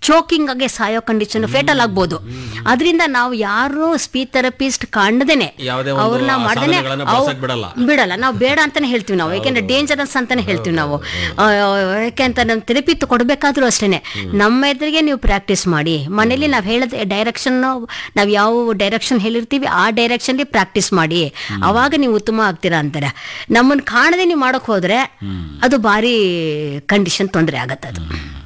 Choking ಆಗಿ ಸಾಯೋ condition fatal ಆಗ್ಬೋದು ಅದರಿಂದ ನಾವು ಯಾರು ಸ್ಪೀಚ್ ಥೆರಪಿಸ್ಟ್ ಕಾಣದೇನೆ ಯಾವುದೇ ಒಂದು ಅವ್ರನ್ನ ಆ ಮಾಡ್ದೇನೆ ಸಾಧನಗಳನ್ನ ಅವ್- ಬಳಸಕ್ ಬಿಡಲ್ಲ. ಬಿಡಲ್ಲ ನಾವು ಬೇಡ ಅಂತಾನೆ ಹೇಳ್ತೀವಿ ನಾವು ಯಾಕೆಂದ್ರೆ ಡೇಂಜರಸ್ ಅಂತಾನೆ ಹೇಳ್ತೀವಿ ನಾವು ಆ, ಯಾಕೆಂತ ನಮ್ಮ ಥೆರಪಿ ಕೊಡಬೇಕಾದ್ರೂ ಅಷ್ಟೇನೆ ನಮ್ಮ ಎದುರಿಗೆ ನೀವು ಪ್ರಾಕ್ಟೀಸ್ ಮಾಡಿ ಮನೇಲಿ ನಾವು ಹೇಳದ ಡೈರೆಕ್ಷನ್ ನಾವು ಯಾವ ಡೈರೆಕ್ಷನ್ ಹೇಳಿರ್ತೀವಿ ಆ ಡೈರೆಕ್ಷನ್ಲಿ ಪ್ರಾಕ್ಟೀಸ್ ಮಾಡಿ ಅವಾಗ ನೀವು ಉತ್ತಮ ಆಗ್ತೀರಾ ಅಂತಾರೆ ನಮ್ಮನ್ನ ಕಾಣದೆ ನೀವು ಮಾಡಕ್ ಹೋದ್ರೆ ಅದು ಭಾರಿ ಕಂಡೀಷನ್ ತೊಂದರೆ ಆಗತ್ತೆ ಅದು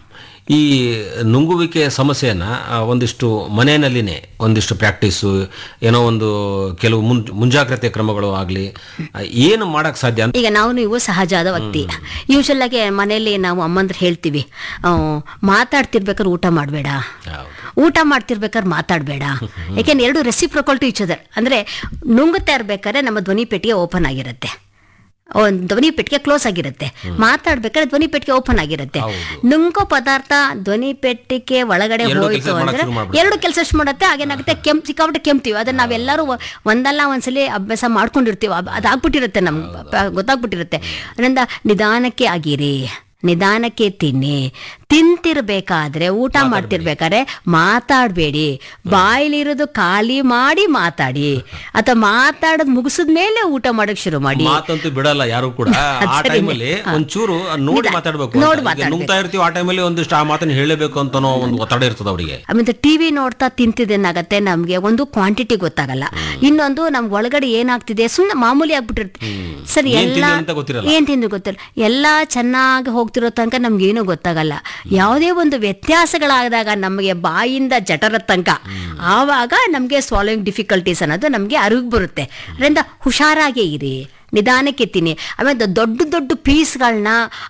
ಈ ನುಂಗುವಿಕೆ ಸಮಸ್ಯೆಯನ್ನ ಆ, ಒಂದಿಷ್ಟು ಮನೆಯಲ್ಲಿನೇ ಒಂದಿಷ್ಟು ಪ್ರಾಕ್ಟೀಸು ಏನೋ ಒಂದು ಕೆಲವು ಮುನ್ ಮುಂಜಾಗ್ರತೆ ಕ್ರಮಗಳು ಆಗಲಿ ಏನು ಮಾಡಕ್ ಸಾಧ್ಯ ಅಂತ ಈಗ ನಾವು ನೀವು ಸಹಜವಾದ ವ್ಯಕ್ತಿ ಯೂಶಲ್ ಆಗಿ ಮನೆಯಲ್ಲಿ ನಾವು ಅಮ್ಮಂದ್ರೆ ಹೇಳ್ತೀವಿ ಆ, ಮಾತಾಡ್ತಿರ್ಬೇಕಾದ್ರೆ ಊಟ ಮಾಡಬೇಡ ಊಟ ಮಾಡ್ತಿರ್ಬೇಕಾದ್ರೆ ಮಾತಾಡಬೇಡ ಯಾಕೆಂದ್ರೆ ಎರಡು ರೆಸಿಪ್ರೊಕಲ್ ಟು ಈಚ್ ಅದರ್ ಅಂದ್ರೆ ನುಂಗುತ್ತಾ ಇರ್ಬೇಕಾದ್ರೆ ನಮ್ಮ ಧ್ವನಿ ಪೆಟ್ಟಿಗೆ ಓಪನ್ ಆಗಿರುತ್ತೆ ಒಂದ್ ಧ್ವನಿ ಪೆಟ್ಟಿಗೆ ಕ್ಲೋಸ್ ಆಗಿರುತ್ತೆ ಮಾತಾಡ್ಬೇಕಾದ್ರೆ ಧ್ವನಿ ಪೆಟ್ಟಿಗೆ ಓಪನ್ ಆಗಿರುತ್ತೆ ನುಂಗೋ ಪದಾರ್ಥ ಧ್ವನಿ ಪೆಟ್ಟಿಗೆ ಒಳಗಡೆ ಎರಡು ಹೋಯ್ತು ಕೆಲ್ಸ ಮಾಡಕ್ ಅಂದ್ರೆ ಶುರು ಮಾಡ್ಬಿಡುತ್ತೆ. ಎರಡು ಕೆಲಸ ಮಾಡುತ್ತೆ ಹಾಗೇನಾಗುತ್ತೆ ಕೆಂಪ್ ಸಿಕ್ಕಾಬಿಟ್ಟೆ ಕೆಮ್ತೀವಿ ಅದನ್ನ ನಾವೆಲ್ಲರೂ ಒ- ಒಂದಲ್ಲ ಒಂದ್ಸಲಿ ಅಭ್ಯಾಸ ಮಾಡ್ಕೊಂಡಿರ್ತೀವಿ ಅದ್- ಅದಾಗ್ಬಿಟ್ಟಿರುತ್ತೆ ನಮ್ಗೆ ಪ- ಗೊತ್ತಾಗ್ಬಿಟ್ಟಿರುತ್ತೆ ಅದರಿಂದ ನಿಧಾನಕ್ಕೆ ಆಗಿರಿ ನಿಧಾನಕ್ಕೆ ತಿನ್ನಿ ತಿಂತಿರ್ಬೇಕಾದ್ರೆ ಊಟ ಮಾಡ್ತಿರ್ಬೇಕಾದ್ರೆ ಮಾತಾಡಬೇಡಿ ಬಾಯಿಲಿರೋದು ಖಾಲಿ ಮಾಡಿ ಮಾತಾಡಿ ಅಥವಾ ಮಾತಾಡೋದ್ ಮುಗಿಸಿದ ಮೇಲೆ ಊಟ ಮಾಡಕ್ ಶುರು ಮಾಡಿ ಮಾತಂತೂ ಬಿಡಲ್ಲ ಯಾರು ಕೂಡ ಆ ಸರಿನೇ. ಟೈಮಲ್ಲಿ ಒಂಚೂರು ನೋಡಿ ನಿಧಾನ. ಮಾತಾಡ್ಬೇಕು ನೋಡಿ ಅಂತ. ಈಗ ಮಾತಾಡ್ಬೇಕು. ನುಂಗ್ತಾ ಇರ್ತೀವಿ ಆ ಟೈಮಲ್ಲಿ ಒಂದಿಷ್ಟು ಆ ಮಾತನ್ನ ಹೇಳಬೇಕು ಅಂತನೋ ಒಂದು ಒತ್ತಡ ಇರ್ತದೆ ಅವರಿಗೆ ಆಮೇಲೆ ಟಿವಿ ನೋಡ್ತಾ ತಿಂತಿದ್ದೇನಾಗತ್ತೆ ನಮ್ಗೆ ಒಂದು ಕ್ವಾಂಟಿಟಿ ಗೊತ್ತಾಗಲ್ಲ ಇನ್ನೊಂದು ನಮ್ ಒಳಗಡೆ ಏನಾಗ್ತಿದೆ ಸುಮ್ಮನೆ ಮಾಮೂಲಿ ಆಗ್ಬಿಟ್ಟಿರುತ್ತೆ ಸರಿ ಏನ್ ಎಲ್ಲ ತಿಂದ್ವಿ ಅಂತ ಗೊತ್ತಿರಲ್ಲ. ಏನ್ ತಿಂದು ಗೊತ್ತಿಲ್ಲ ಎಲ್ಲ ಚೆನ್ನಾಗಿ ಹೋಗ್ತಿರೋ ತನಕ ನಮ್ಗೆ ಏನೂ ಗೊತ್ತಾಗಲ್ಲ ಯಾವುದೇ ಒಂದು ವ್ಯತ್ಯಾಸಗಳಾದಾಗ ನಮಗೆ ಬಾಯಿಂದ ಜಠರ ತನಕ ಆವಾಗ ನಮಗೆ ಸ್ವಾಲೋಯಿಂಗ್ ಡಿಫಿಕಲ್ಟೀಸ್ ಅನ್ನೋದು ನಮಗೆ ಅರಿವು ಬರುತ್ತೆ ಅದರಿಂದ ಹುಷಾರಾಗೇ ಇರಿ ನಿಧಾನಕ್ಕೆ ತಿನ್ನಿ ಆಮೇಲೆ ದೊ- ದೊಡ್ಡ ದೊಡ್ಡ ಪೀಸ್ಗಳನ್ನ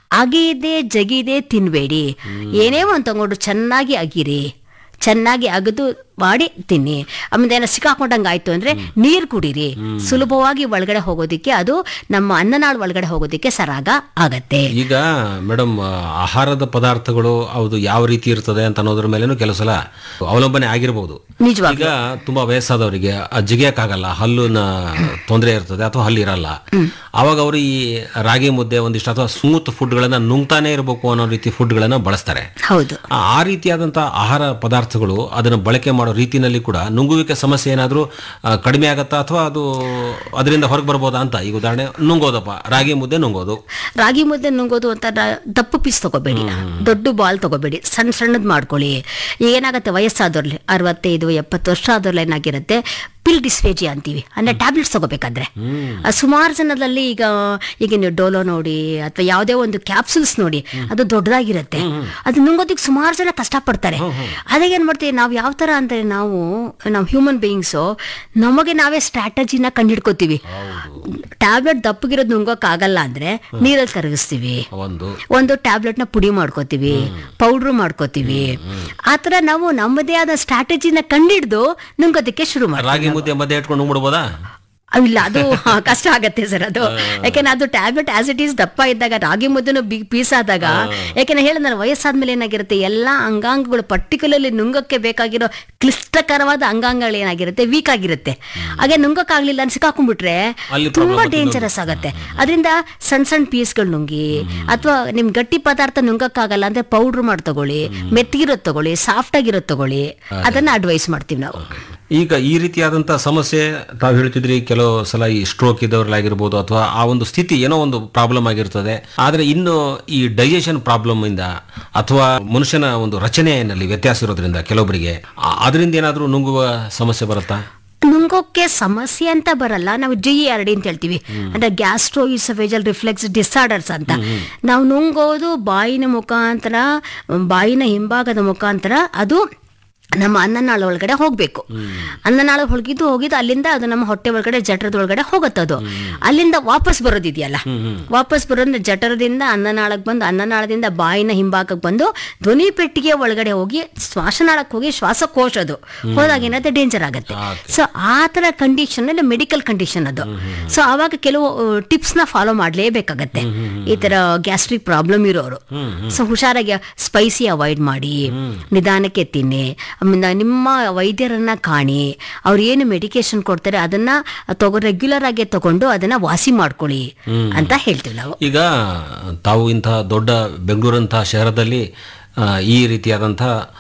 ಅಗಿದೆ ಜಗಿದೆ ತಿನ್ಬೇಡಿ ಏನೇ ಒಂದು ತಗೊಂಡು ಚೆನ್ನಾಗಿ ಅಗಿರಿ ಚೆನ್ನಾಗಿ ಅಗದು ಮಾಡಿ ತಿನ್ನಿ ಆಮೇಲೆ ಏನೋ ಸಿಕ್ಕಾಕೊಂಡಂಗೆ ಆಯ್ತು ಅಂದ್ರೆ ನೀರು ಕುಡೀರಿ ಸುಲಭವಾಗಿ ಒಳಗಡೆ ಹೋಗೋದಿಕ್ಕೆ ಅದು ನಮ್ಮ ಅನ್ನನಾಳು ಒಳಗಡೆ ಹೋಗೋದಿಕ್ಕೆ ಸರಾಗ ಆಗತ್ತೆ ಈಗ ಮೇಡಮ್ ಆಹಾರದ ಪದಾರ್ಥಗಳು ಅದು ಯಾವ ರೀತಿ ಇರ್ತದೆ ಅಂತ ಅನ್ನೋದ್ರ ಮೇಲೇನು ಕೆಲವು ಸಲ ಅವಲಂಬನೆ ಆಗಿರ್ಬೋದು ನಿಜವಾಗ್ಲೂ. ಈಗ ತುಂಬಾ ವಯಸ್ಸಾದವರಿಗೆ ಜಿಗಿಯಕ್ಕಾಗಲ್ಲ ಹಲ್ಲುನ ತೊಂದರೆ ಇರ್ತದೆ ಅಥವಾ ಹಲ್ಲು ಇರಲ್ಲ ಅವಾಗ ಅವರು ಈ ರಾಗಿ ಮುದ್ದೆ ಒಂದಿಷ್ಟು ಅಥವಾ ಸ್ಮೂತ್ ಫುಡ್ಗಳನ್ನ ನುಂಗ್ತಾನೆ ಇರಬೇಕು ಅನ್ನೋ ರೀತಿ ಫುಡ್ಗಳನ್ನ ಬಳಸ್ತಾರೆ ಹೌದು ಆ ಆ ರೀತಿಯಾದಂಥ ಆಹಾರ ಪದಾರ್ಥಗಳು ಅದನ್ನು ಬಳಕೆ ಮಾಡೋ ರೀತಿನಲ್ಲಿ ಕೂಡ ನುಂಗುವಿಕೆ ಸಮಸ್ಯೆ ಏನಾದರೂ ಕಡಿಮೆ ಆಗತ್ತಾ ಅಥವಾ ಅದು ಅದರಿಂದ ಹೊರಗೆ ಬರ್ಬೋದಾ ಅಂತ ಈಗ ಉದಾಹರಣೆ ನುಂಗೋದಪ್ಪ ರಾಗಿ ಮುದ್ದೆ ನುಂಗೋದು ರಾಗಿ ಮುದ್ದೆ ನುಂಗೋದು ಅಂತ ರ- ದಪ್ಪ ಪೀಸ್ ತಗೋಬೇಡಿ ದೊಡ್ಡ ಬಾಲ್ ತಗೋಬೇಡಿ ಸಣ್ಣ ಸಣ್ಣದ್ ಮಾಡ್ಕೊಳ್ಳಿ ಈಗ ಏನಾಗುತ್ತೆ ವಯಸ್ಸಾದವ್ರಲ್ಲಿ ಅರವತ್ತೈದು ಎಪ್ಪತ್ತು ವರ್ಷ ಆದವ್ರಲ್ಲಿ ಏನಾಗಿರುತ್ತೆ ಪಿಲ್ ಡಿಸ್ಫೇಜಿ ಅಂತೀವಿ ಅಂದ್ರೆ ಟ್ಯಾಬ್ಲೆಟ್ಸ್ ತಗೋಬೇಕಾದ್ರೆ ಸುಮಾರು ಜನದಲ್ಲಿ ಈಗ ಈಗ ನೀವು ಡೋಲೋ ನೋಡಿ ಅಥವಾ ಯಾವುದೇ ಒಂದು ಕ್ಯಾಪ್ಸುಲ್ಸ್ ನೋಡಿ ಅದು ದೊಡ್ಡದಾಗಿರುತ್ತೆ ಅದು ನುಂಗೋದಕ್ಕೆ ಸುಮಾರು ಜನ ಕಷ್ಟಪಡ್ತಾರೆ ಅದಾಗ ಏನ್ ಮಾಡ್ತೀವಿ ನಾವು ಯಾವ ತರ ಅಂದ್ರೆ ನಾವು ನಾವು ಹ್ಯೂಮನ್ ಬೀಯಿಂಗ್ಸು ನಮಗೆ ನಾವೇ ಸ್ಟ್ರಾಟಜಿನ ಕಂಡಿಡ್ಕೋತೀವಿ ಟ್ಯಾಬ್ಲೆಟ್ ದಪ್ಪಗಿರೋದು ನುಂಗೋಕ್ ಆಗಲ್ಲ ಅಂದ್ರೆ ನೀರಲ್ಲಿ ಕರಗಿಸ್ತೀವಿ ಒಂದು ಒಂದು ಟ್ಯಾಬ್ಲೆಟ್ ನ ಪುಡಿ ಮಾಡ್ಕೋತೀವಿ ಪೌಡ್ರ್ ಮಾಡ್ಕೋತೀವಿ ಆತರ ನಾವು ನಮ್ಮದೇ ಆದ ಸ್ಟ್ರಾಟಜಿನ ಕಂಡಿಡ್ದು ನುಂಗೋದಕ್ಕೆ ಶುರು ಮಾಡ್ತೀವಿ ರಾಗಿ ಮುದ್ದೆ ಮಧ್ಯೆ ಇಟ್ಕೊಂಡು ನುಂಗ್ಬಿಡ್ಬೋದಾ ಇಲ್ಲ ಅದು ಹಾ, ಕಷ್ಟ ಆಗತ್ತೆ ಸರ್ ಅದು ಯಾಕೆಂದ್ರೆ ಅದು ಟ್ಯಾಬ್ಲೆಟ್ ಆಸ್ ಇಟ್ ಈಸ್ ದಪ್ಪ ಇದ್ದಾಗ ರಾಗಿ ಮುದ್ದೆನು ಬಿಗ್ ಪೀಸ್ ಆದಾಗ ಯಾಕೆಂದ್ರೆ ಹೇಳಿದ ನಾನು ವಯಸ್ಸಾದ್ಮೇಲೆ ಏನಾಗಿರುತ್ತೆ ಎಲ್ಲಾ ಅಂಗಾಂಗಗಳು ಪರ್ಟಿಕ್ಯುಲರ್ಲಿ ನುಂಗಕ್ಕೆ ಬೇಕಾಗಿರೋ ಕ್ಲಿಷ್ಟಕರವಾದ ಅಂಗಾಂಗಗಳು ಏನಾಗಿರುತ್ತೆ ವೀಕ್ ಆಗಿರುತ್ತೆ ಹಾಗೆ ನುಂಗಕ್ಕಾಗ್ಲಿಲ್ಲ ಅಂತ ಸಿಕ್ಕಾಕೊಂಡ್ಬಿಟ್ರೆ ಅಲ್ಲಿ ತುಂಬಾ problem ಡೇಂಜರಸ್ ಆಗತ್ತೆ ಅದರಿಂದ ಸಣ್ಣ ಸಣ್ಣ ಪೀಸ್ಗಳು ನುಂಗಿ ಅಥವಾ ನಿಮ್ ಗಟ್ಟಿ ಪದಾರ್ಥ ನುಂಗಕ್ಕಾಗಲ್ಲ ಅಂದ್ರೆ ಪೌಡ್ರ್ ಮಾಡಿ ತಗೊಳ್ಳಿ ಮೆತ್ತಗಿರೋದ್ ತಗೊಳ್ಳಿ ಸಾಫ್ಟ್ ಆಗಿರೋದ್ ತಗೊಳ್ಳಿ ಅದನ್ನ ಅಡ್ವೈಸ್ ಮಾಡ್ತೀವಿ ನಾವು ಈಗ ಈ ರೀತಿಯಾದಂಥ ಸಮಸ್ಯೆ ತಾವು ಹೇಳ್ತಿದ್ರಿ ಕೆಲವು ಸಲ ಈ ಸ್ಟ್ರೋಕ್ ಇದ್ದವ್ರಲ್ಲಾಗಿರ್ಬೋದು ಅಥವಾ ಆ ಒಂದು ಸ್ಥಿತಿ ಏನೋ ಒಂದು ಪ್ರಾಬ್ಲಮ್ ಆಗಿರ್ತದೆ ಆದರೆ ಇನ್ನು ಈ ಡೈಜೆಷನ್ ಪ್ರಾಬ್ಲಮ್ ಇಂದ ಅಥವಾ ಮನುಷ್ಯನ ಒಂದು ರಚನೆಯಲ್ಲಿ ವ್ಯತ್ಯಾಸ ಇರೋದ್ರಿಂದ ಕೆಲವೊಬ್ಬರಿಗೆ ಆ- ಅದರಿಂದ ಏನಾದರೂ ನುಂಗುವ ಸಮಸ್ಯೆ ಬರುತ್ತಾ ನುಂಗೋಕೆ ಸಮಸ್ಯೆ ಅಂತ ಬರಲ್ಲ ನಾವು ಜಿ ಆರ್ ಡಿ ಅಂತ ಹೇಳ್ತೀವಿ ಅಂದ್ರೆ ಗ್ಯಾಸ್ಟ್ರೋ ಇಸಫೇಜಲ್ ರಿಫ್ಲೆಕ್ಸ್ ಡಿಸಾರ್ಡರ್ಸ್ ಅಂತ ನಾವು ನುಂಗೋದು ಬಾಯಿನ ಮುಖಾಂತರ ಬಾಯಿನ ಹಿಂಭಾಗದ ಮುಖಾಂತರ ಅದು ನಮ್ಮ ಅನ್ನನಾಳ ಒಳಗಡೆ ಹೋಗ್ಬೇಕು ಅನ್ನನಾಳ ಹೊಳಗಿದ್ದು ಹೋಗಿದ್ದು ಅಲ್ಲಿಂದ ಅದು ನಮ್ಮ ಹೊಟ್ಟೆ ಒಳಗಡೆ ಜಠರದ ಒಳಗಡೆ ಹೋಗುತ್ತದು ಅಲ್ಲಿಂದ ವಾಪಸ್ ಬರೋದಿದೆಯಲ್ಲ ವಾಪಸ್ ಬರೋದ್ರೆ ಜಠರದಿಂದ ಅನ್ನನಾಳಕ್ಕೆ ಬಂದು ಅನ್ನನಾಳದಿಂದ ಬಾಯಿನ ಹಿಂಭಾಗಕ್ಕೆ ಬಂದು ಧ್ವನಿ ಪೆಟ್ಟಿಗೆ ಒಳಗಡೆ ಹೋಗಿ ಶ್ವಾಸನಾಳಕ್ಕೆ ಹೋಗಿ ಶ್ವಾಸಕೋಶ ಅದು ಹೋದಾಗ ಏನಾದ್ರೆ ಡೇಂಜರ್ ಆಗುತ್ತೆ ಸೊ ಆ ತರ ಕಂಡೀಷನ್ ಅಲ್ಲಿ ಮೆಡಿಕಲ್ ಕಂಡೀಷನ್ ಅದು ಸೊ ಅವಾಗ ಕೆಲವು ಟಿಪ್ಸ್ ನ ಫಾಲೋ ಮಾಡ್ಲೇಬೇಕಾಗತ್ತೆ ಈ ತರ ಗ್ಯಾಸ್ಟ್ರಿಕ್ ಪ್ರಾಬ್ಲಮ್ ಇರೋರು ಸೊ ಹುಷಾರಾಗಿ ಸ್ಪೈಸಿ ಅವಾಯ್ಡ್ ಮಾಡಿ ನಿಧಾನಕ್ಕೆ ತಿನ್ನಿ ಆಮೇಲೆ ನಿಮ್ಮ ವೈದ್ಯರನ್ನ ಕಾಣಿ ಅವ್ರು ಏನು ಮೆಡಿಕೇಶನ್ ಕೊಡ್ತಾರೆ ಅದನ್ನ ತಗೋ ರೆಗ್ಯುಲರ್ ಆಗಿ ತಗೊಂಡು ಅದನ್ನ ವಾಸಿ ಮಾಡ್ಕೊಳ್ಳಿ ಅಂತ ಹೇಳ್ತೀವಿ ನಾವು ಈಗ ತಾವು ಇಂತಹ ದೊಡ್ಡ ಬೆಂಗಳೂರಂತಹ ಶಹರದಲ್ಲಿ ಆ, ಈ ರೀತಿಯಾದಂಥ